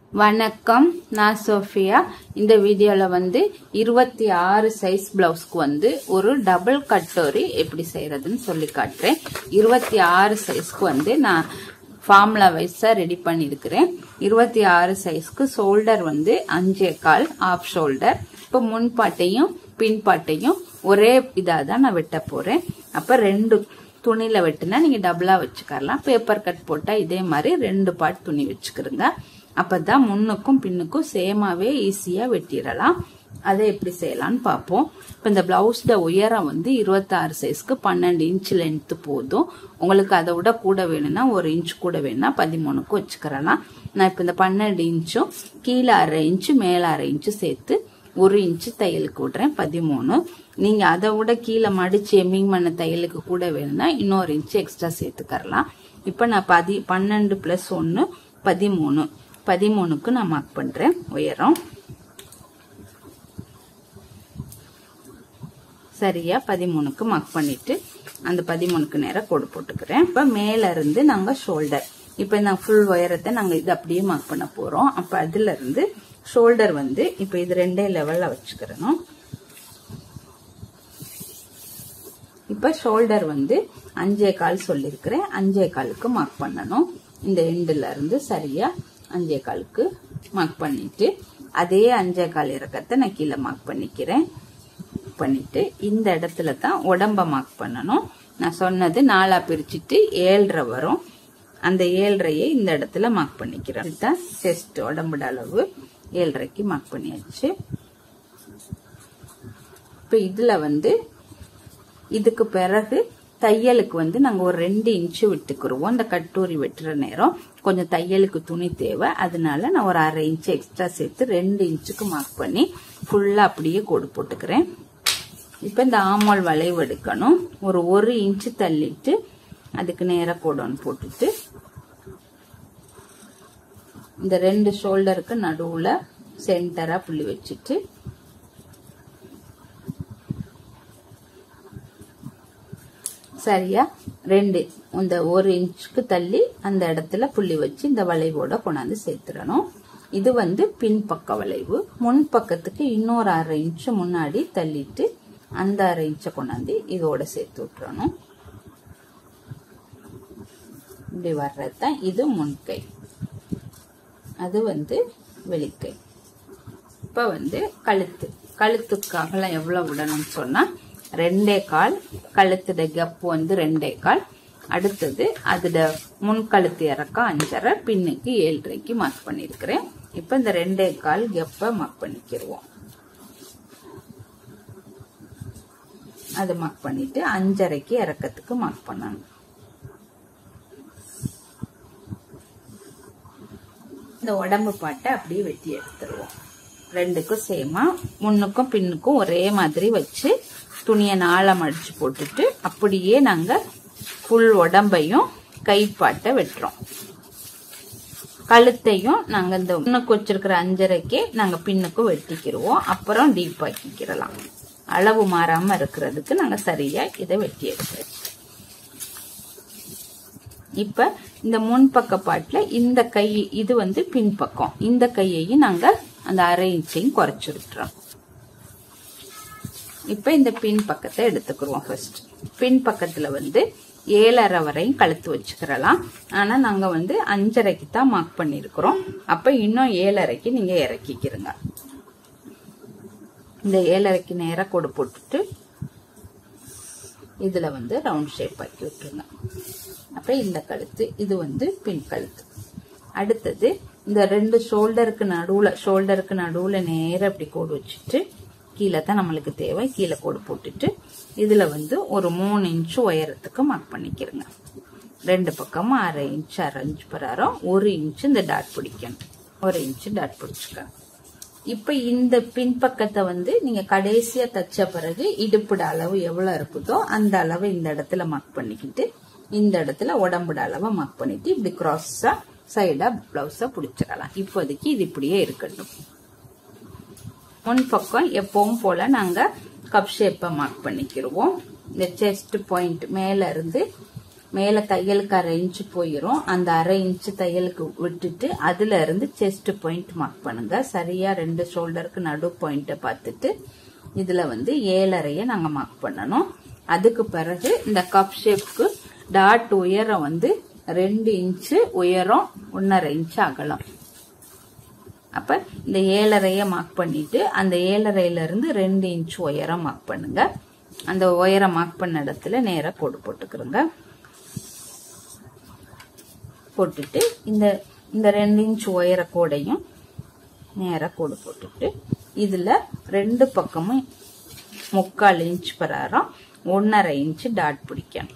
வணக்கம் நான் சோஃபியா இந்த வீடியோவில் வந்து இருபத்தி ஆறு சைஸ் பிளவுஸ்க்கு வந்து ஒரு டபுள் கட்டோரி எப்படி செய்யறதுன்னு சொல்லி காட்டுறேன் இருபத்தி ஆறு சைஸ்க்கு வந்து நான் ஃபார்முலா வைஸாக ரெடி பண்ணியிருக்கிறேன் இருபத்தி ஆறு சைஸ்க்கு ஷோல்டர் வந்து அஞ்சே கால் ஆஃப் ஷோல்டர் இப்போ முன்பாட்டையும் பின்பாட்டையும் ஒரே இதாக தான் நான் வெட்ட போகிறேன் அப்போ ரெண்டு துணியில் வெட்டினா நீங்கள் டபுளாக வச்சுக்கலாம் பேப்பர் கட் போட்டால் இதே மாதிரி ரெண்டு பார்ட் துணி வச்சுக்கிறோங்க அப்போ தான் முன்னுக்கும் பின்னுக்கும் சேமாவே ஈஸியாக வெட்டிடலாம் அதை எப்படி செய்யலாம்னு பார்ப்போம் இப்போ இந்த பிளவுஸோட உயரம் வந்து இருபத்தாறு சைஸ்க்கு பன்னெண்டு இன்ச் லென்த்து போதும் உங்களுக்கு அதை விட கூட வேணும்னா ஒரு இன்ச் கூட வேணும்னா பதிமூணுக்கு வச்சுக்கிறலாம் நான் இப்போ இந்த பன்னெண்டு இன்ச்சும் கீழே அரை இன்ச்சு மேலே அரை இன்ச்சு சேர்த்து ஒரு இன்ச்சு தையலுக்கு விடுறேன் பதிமூணு நீங்க அதை விட கீழே மடிச்சு எம்மிங் பண்ண தையலுக்கு கூட வேணும்னா இன்னொரு இன்ச்சு எக்ஸ்ட்ரா சேர்த்துக்கறலாம் இப்போ நான் பதி பன்னெண்டு பிளஸ் ஒன்று பதிமூணு பதிமூணுக்கு நான் மார்க் பண்றேன் உயரம் சரியா பதிமூணுக்கு மார்க் பண்ணிட்டு அந்த பதிமூணுக்கு நேரம் கோடு போட்டுக்கிறேன் இப்போ மேல இருந்து நாங்க ஷோல்டர் இப்போ நான் ஃபுல் உயரத்தை நாங்க இது அப்படியே மார்க் பண்ண போறோம் அப்ப அதுல இருந்து ஷோல்டர் வந்து இப்போ இது ரெண்டே லெவல்ல வச்சுக்கிறணும் இப்ப ஷோல்டர் வந்து அஞ்சே கால் சொல்லியிருக்கிறேன் அஞ்சே காலுக்கு மார்க் பண்ணணும் இந்த எண்டுல இருந்து சரியா அஞ்சே காலுக்கு மார்க் பண்ணிட்டு அதே அஞ்சே கால் இறக்கத்தை நான் கீழே மார்க் பண்ணிக்கிறேன் பண்ணிட்டு இந்த இடத்துல தான் உடம்ப மார்க் பண்ணணும் நான் சொன்னது நாலா பிரிச்சுட்டு ஏழ்ரை வரும் அந்த ஏழ்ரையை இந்த இடத்துல மார்க் பண்ணிக்கிறேன் இதுதான் செஸ்ட் உடம்போட அளவு ஏழ்ரைக்கு மார்க் பண்ணியாச்சு இப்ப இதுல வந்து இதுக்கு பிறகு தையலுக்கு வந்து நாங்க ஒரு ரெண்டு இன்ச்சு விட்டுக்குருவோம் இந்த கட்டூரி வெட்டுற நேரம் கொஞ்சம் தையலுக்கு துணி தேவை அதனால நான் ஒரு அரை இன்ச்சு எக்ஸ்ட்ரா சேர்த்து ரெண்டு இன்ச்சுக்கு மார்க் பண்ணி ஃபுல்லா அப்படியே கோடு போட்டுக்கிறேன் இப்ப இந்த ஆமால் வளைவு எடுக்கணும் ஒரு ஒரு இன்ச்சு தள்ளிட்டு அதுக்கு நேர கோடோன்னு போட்டுட்டு இந்த ரெண்டு ஷோல்டருக்கு நடுவுல சென்டரா புள்ளி வச்சுட்டு சரியா ரெண்டு இந்த ஒரு இன்ச்சுக்கு தள்ளி அந்த இடத்துல புள்ளி வச்சு இந்த வளைவோட கொண்டாந்து சேர்த்துடணும் இது வந்து பின்பக்க வளைவு முன் பக்கத்துக்கு இன்னொரு அரை இன்ச்சு முன்னாடி தள்ளிட்டு அந்த அரை இன்ச்சை கொண்டாந்து இதோட சேர்த்து விட்டுறணும் இப்படி வர்றதுதான் இது முன்கை அது வந்து வெளிக்கை இப்ப வந்து கழுத்து கழுத்துக்கு அகலம் எவ்வளவு விடணும்னு சொன்னா ரெண்டே கால் கழுத்துட கப்பு வந்து ரெண்டே கால் அடுத்தது அதோட முன் கழுத்து இறக்கம் அஞ்சரை பின்னுக்கு ஏழரைக்கு மார்க் பண்ணிருக்கிறேன் இப்ப இந்த ரெண்டே கால் கெப்ப மார்க் பண்ணிக்கிருவோம் அது மார்க் பண்ணிட்டு அஞ்சரைக்கு இறக்கத்துக்கு மார்க் பண்ணணும் இந்த உடம்பு பாட்டை அப்படியே வெட்டி எடுத்துருவோம் ரெண்டுக்கும் சேமா முன்னுக்கும் பின்னுக்கும் ஒரே மாதிரி வச்சு துணியை நாளா மடிச்சு போட்டுட்டு அப்படியே நாங்க ஃபுல் உடம்பையும் கைப்பாட்டை வெட்டுறோம் கழுத்தையும் நாங்க இந்த முன்னுக்கு வச்சிருக்கிற அஞ்சரைக்கே நாங்க பின்னுக்கும் வெட்டிக்கிருவோம் அப்புறம் டீப் ஆக்கிக்கிறலாம் அளவு மாறாம இருக்கிறதுக்கு நாங்க சரியா இதை வெட்டி எடுத்தாச்சு இப்ப இந்த முன்பக்க பாட்டுல இந்த கை இது வந்து பின்பக்கம் இந்த கையையும் நாங்க அந்த அரை இன்ச்சையும் குறைச்சு விட்டுறோம் இப்ப இந்த பின் பக்கத்தை எடுத்துக்கிறோம் ஃபர்ஸ்ட் பின் பக்கத்துல வந்து ஏழரை வரையும் கழுத்து வச்சுக்கிறலாம் ஆனா நாங்க வந்து அஞ்சரைக்கு தான் மார்க் பண்ணிருக்கிறோம் அப்ப இன்னும் ஏழரைக்கு நீங்க இறக்கிக்கிறங்க இந்த ஏழரைக்கு நேர கொடு போட்டுட்டு இதுல வந்து ரவுண்ட் ஷேப் ஆக்கி விட்டுருங்க அப்ப இந்த கழுத்து இது வந்து பின் கழுத்து அடுத்தது இந்த ரெண்டு ஷோல்டருக்கு நடுவுல ஷோல்டருக்கு நடுவுல நேர அப்படி கோடு வச்சுட்டு கீழே தான் நம்மளுக்கு தேவை கீழே கோடு போட்டுட்டு இதுல வந்து ஒரு மூணு இன்ச் உயரத்துக்கு மார்க் பண்ணிக்கிறங்க ரெண்டு பக்கமும் அரை இன்ச் அரை இன்ச் பராரம் ஒரு இன்ச் இந்த டாட் பிடிக்கணும் ஒரு இன்ச் டாட் பிடிச்சுக்கணும் இப்ப இந்த பின்பக்கத்தை வந்து நீங்க கடைசியா தச்ச பிறகு இடுப்புட அளவு எவ்வளவு இருக்குதோ அந்த அளவு இந்த இடத்துல மார்க் பண்ணிக்கிட்டு இந்த இடத்துல உடம்புட அளவை மார்க் பண்ணிட்டு இப்படி கிராஸா சைடா பிளவுஸ பிடிச்சிடலாம் இப்போதைக்கு இது இப்படியே இருக்கட்டும் முன்பக்கம் எப்பவும் போல நாங்க கப் ஷேப்பை மார்க் பண்ணிக்கிருவோம் இந்த செஸ்ட் பாயிண்ட் மேல இருந்து மேல தையலுக்கு அரை இன்ச்சு போயிரும் அந்த அரை இன்ச்சு தையலுக்கு விட்டுட்டு அதுல இருந்து செஸ்ட் பாயிண்ட் மார்க் பண்ணுங்க சரியா ரெண்டு ஷோல்டருக்கு நடு பாயிண்ட பார்த்துட்டு இதுல வந்து ஏழரைய நாங்க மார்க் பண்ணணும் அதுக்கு பிறகு இந்த கப் ஷேப்க்கு டாட் உயரம் வந்து ரெண்டு இன்ச்சு உயரம் ஒன்னரை இன்ச்சு அகலம் அப்ப இந்த ஏழரைய மார்க் பண்ணிட்டு அந்த ஏழரையில இருந்து ரெண்டு இன்ச் உயரம் மார்க் பண்ணுங்க அந்த உயரம் மார்க் பண்ண இடத்துல நேரா கோடு போட்டுக்கிறோங்க போட்டுட்டு இந்த இந்த ரெண்டு இன்ச் உயர கோடையும் நேரா கோடு போட்டுட்டு இதுல ரெண்டு பக்கமும் முக்கால் இன்ச் பிரகாரம் ஒன்னரை இன்ச் டாட் பிடிக்கணும்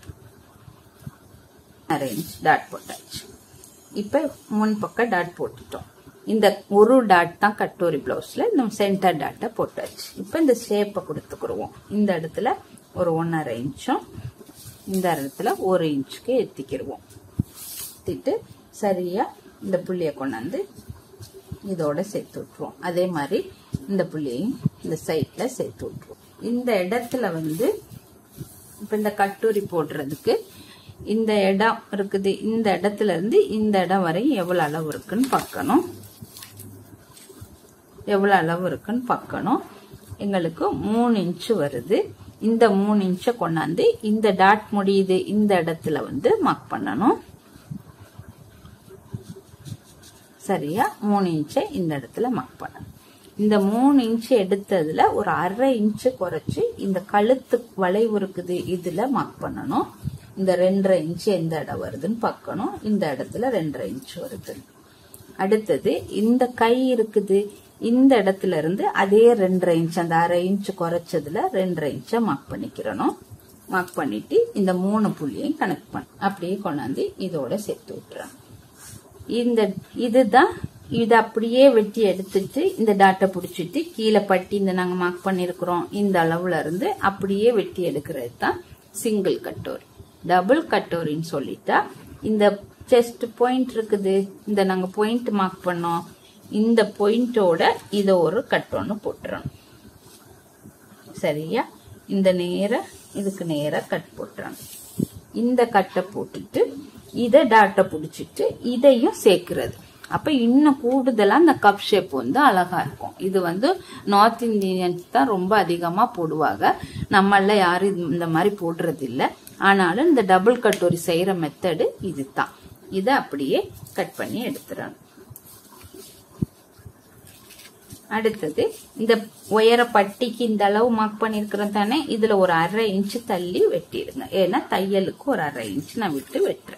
அரை இன்ச் டாட் போட்டாச்சு இப்ப முன் பக்கம் டாட் போட்டுட்டோம் இந்த ஒரு டாட் தான் கட்டோரி பிளவுஸ்ல இந்த சென்டர் டாட்டை போட்டாச்சு இப்ப இந்த ஷேப்பை கொடுத்துக்குருவோம் இந்த இடத்துல ஒரு ஒன்னரை இன்ச்சும் இந்த இடத்துல ஒரு இன்ச்சுக்கு எத்திக்கிடுவோம் எத்திட்டு சரியா இந்த புள்ளிய கொண்டாந்து இதோட சேர்த்து விட்டுருவோம் அதே மாதிரி இந்த புள்ளியையும் இந்த சைட்ல சேர்த்து விட்டுருவோம் இந்த இடத்துல வந்து இப்ப இந்த கட்டூரி போடுறதுக்கு இந்த இடம் இருக்குது இந்த இடத்துல இருந்து இந்த இடம் வரையும் எவ்வளவு அளவு இருக்குன்னு பார்க்கணும் எவ்வளவு அளவு இருக்குன்னு பார்க்கணும் எங்களுக்கு மூணு இன்ச்சு வருது இந்த மூணு இன்ச்சை கொண்டாந்து இந்த டாட் முடியுது இந்த இடத்துல வந்து மார்க் பண்ணணும் சரியா மூணு இன்ச்சை இந்த இடத்துல மார்க் பண்ணணும் இந்த மூணு இன்ச்சு எடுத்ததுல ஒரு அரை இன்ச்சு குறைச்சு இந்த கழுத்து வளைவு இருக்குது இதுல மார்க் பண்ணணும் இந்த ரெண்டரை இன்ச்சு எந்த இடம் வருதுன்னு பார்க்கணும் இந்த இடத்துல ரெண்டரை இன்ச்சு வருது அடுத்தது இந்த கை இருக்குது இந்த இடத்துல இருந்து அதே ரெண்டரை இன்ச் அந்த அரை இன்ச் குறைச்சதுல ரெண்டரை இன்ச்சை மார்க் பண்ணிக்கிறணும் மார்க் பண்ணிட்டு இந்த மூணு புள்ளியையும் கனெக்ட் பண்ண அப்படியே கொண்டாந்து இதோட சேர்த்து விட்டுறோம் இந்த இதுதான் இதை அப்படியே வெட்டி எடுத்துட்டு இந்த டாட்டை பிடிச்சிட்டு கீழே பட்டி இந்த நாங்க மார்க் பண்ணிருக்கிறோம் இந்த அளவுல இருந்து அப்படியே வெட்டி எடுக்கிறது தான் சிங்கிள் கட்டோரி டபுள் கட்டோரின்னு சொல்லிட்டா இந்த செஸ்ட் பாயிண்ட் இருக்குது இந்த நாங்க பாயிண்ட் மார்க் பண்ணோம் இந்த பாயிண்டோட இத ஒரு கட் ஒன்று போட்டுறோம் சரியா இந்த நேர இதுக்கு நேரா கட் போட்டுறோம் இந்த கட்டை போட்டுட்டு இதை டாட்டை பிடிச்சிட்டு இதையும் சேர்க்கிறது அப்ப இன்னும் கூடுதலா அந்த கப் ஷேப் வந்து அழகா இருக்கும் இது வந்து நார்த் இந்தியன்ஸ் தான் ரொம்ப அதிகமா போடுவாங்க நம்மள யாரும் இந்த மாதிரி போடுறது இல்ல ஆனாலும் இந்த டபுள் கட்டோரி செய்யற மெத்தடு இதுதான் இதை அப்படியே கட் பண்ணி எடுத்துறோம் அடுத்தது இந்த உயர பட்டிக்கு இந்த அளவு மார்க் பண்ணிருக்கிறோம் தானே இதுல ஒரு அரை இன்ச்சு தள்ளி வெட்டிடுங்க ஏன்னா தையலுக்கு ஒரு அரை இன்ச் நான் விட்டு வெட்டுறேன்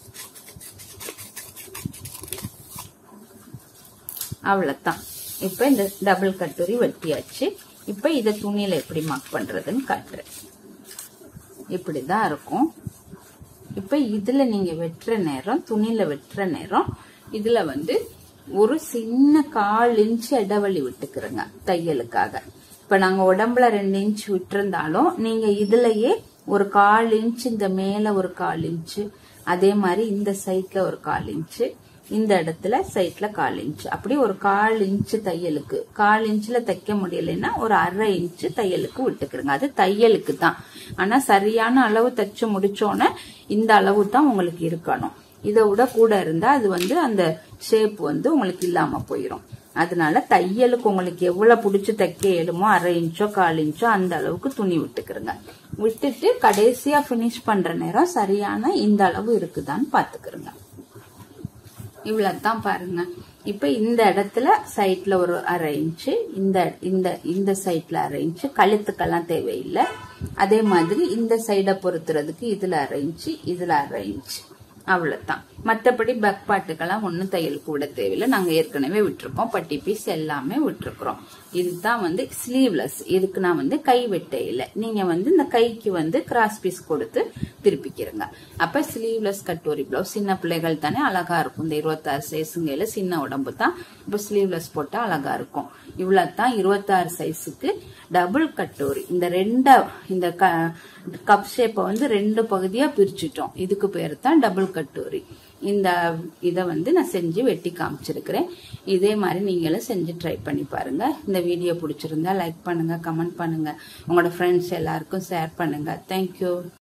அவ்வளவுதான் இப்ப இந்த டபுள் கட்டுரி வெட்டியாச்சு இப்ப இத துணியில எப்படி மார்க் பண்றதுன்னு காட்டுறேன் இப்படிதான் இருக்கும் இப்ப இதுல நீங்க வெட்டுற நேரம் துணியில வெட்டுற நேரம் இதுல வந்து ஒரு சின்ன கால் இன்ச் இடைவெளி விட்டுக்கிறோங்க தையலுக்காக இப்ப நாங்க உடம்புல ரெண்டு இன்ச் விட்டிருந்தாலும் நீங்க இதுலயே ஒரு கால் இன்ச் இந்த மேல ஒரு கால் இன்ச் அதே மாதிரி இந்த சைட்ல ஒரு கால் இன்ச் இந்த இடத்துல சைட்ல கால் இன்ச் அப்படி ஒரு கால் இன்ச் தையலுக்கு கால் இன்ச்ல தைக்க முடியலைன்னா ஒரு அரை இன்ச் தையலுக்கு விட்டுக்கிறோங்க அது தையலுக்கு தான் ஆனா சரியான அளவு தைச்சு முடிச்சோன்னே இந்த அளவு தான் உங்களுக்கு இருக்கணும் இதை விட கூட இருந்தா அது வந்து அந்த ஷேப் வந்து உங்களுக்கு இல்லாம போயிடும் அதனால தையலுக்கு உங்களுக்கு எவ்வளவு பிடிச்சு தைக்க இயலுமோ அரை இன்ச்சோ கால் இன்ச்சோ அந்த அளவுக்கு துணி விட்டுக்கிறங்க விட்டுட்டு கடைசியா பினிஷ் பண்ற நேரம் சரியான இந்த அளவு இருக்குதான்னு பாத்துக்கிறோங்க இவ்வளவுதான் பாருங்க இப்ப இந்த இடத்துல சைட்ல ஒரு அரை இன்ச்சு இந்த இந்த இந்த சைட்ல அரை இன்ச்சு கழுத்துக்கெல்லாம் தேவையில்லை அதே மாதிரி இந்த சைட பொறுத்துறதுக்கு இதுல அரை இன்ச்சு இதுல அரை இன்ச்சு அவ்வளவுதான் மத்தபடி பேக் பாட்டுக்கெல்லாம் ஒன்னும் தையல் கூட தேவையில்லை நாங்க ஏற்கனவே விட்டுருக்கோம் பட்டி பீஸ் எல்லாமே விட்டுருக்குறோம் இதுதான் வந்து ஸ்லீவ்லெஸ் இதுக்கு நான் வந்து கை வெட்ட இல்லை நீங்க வந்து இந்த கைக்கு வந்து கிராஸ் பீஸ் கொடுத்து திருப்பிக்கிறங்க அப்ப ஸ்லீவ்லெஸ் கட்டோரி பிளவுஸ் சின்ன பிள்ளைகள் தானே அழகா இருக்கும் இந்த இருபத்தாறு சைஸுங்கையில சின்ன உடம்பு தான் இப்ப ஸ்லீவ்லெஸ் போட்டா அழகா இருக்கும் இவ்வளவுதான் இருபத்தாறு சைஸுக்கு டபுள் கட்டோரி இந்த ரெண்ட இந்த கப் ஷேப்பை வந்து ரெண்டு பகுதியா பிரிச்சுட்டோம் இதுக்கு பேரு தான் டபுள் கட்டோரி இந்த இதை வந்து நான் செஞ்சு வெட்டி காமிச்சிருக்கிறேன் இதே மாதிரி நீங்களும் செஞ்சு ட்ரை பண்ணி பாருங்க இந்த வீடியோ பிடிச்சிருந்தா லைக் பண்ணுங்க கமெண்ட் பண்ணுங்க உங்களோட ஃப்ரெண்ட்ஸ் எல்லாருக்கும் ஷேர் பண்ணுங்க தேங்க்யூ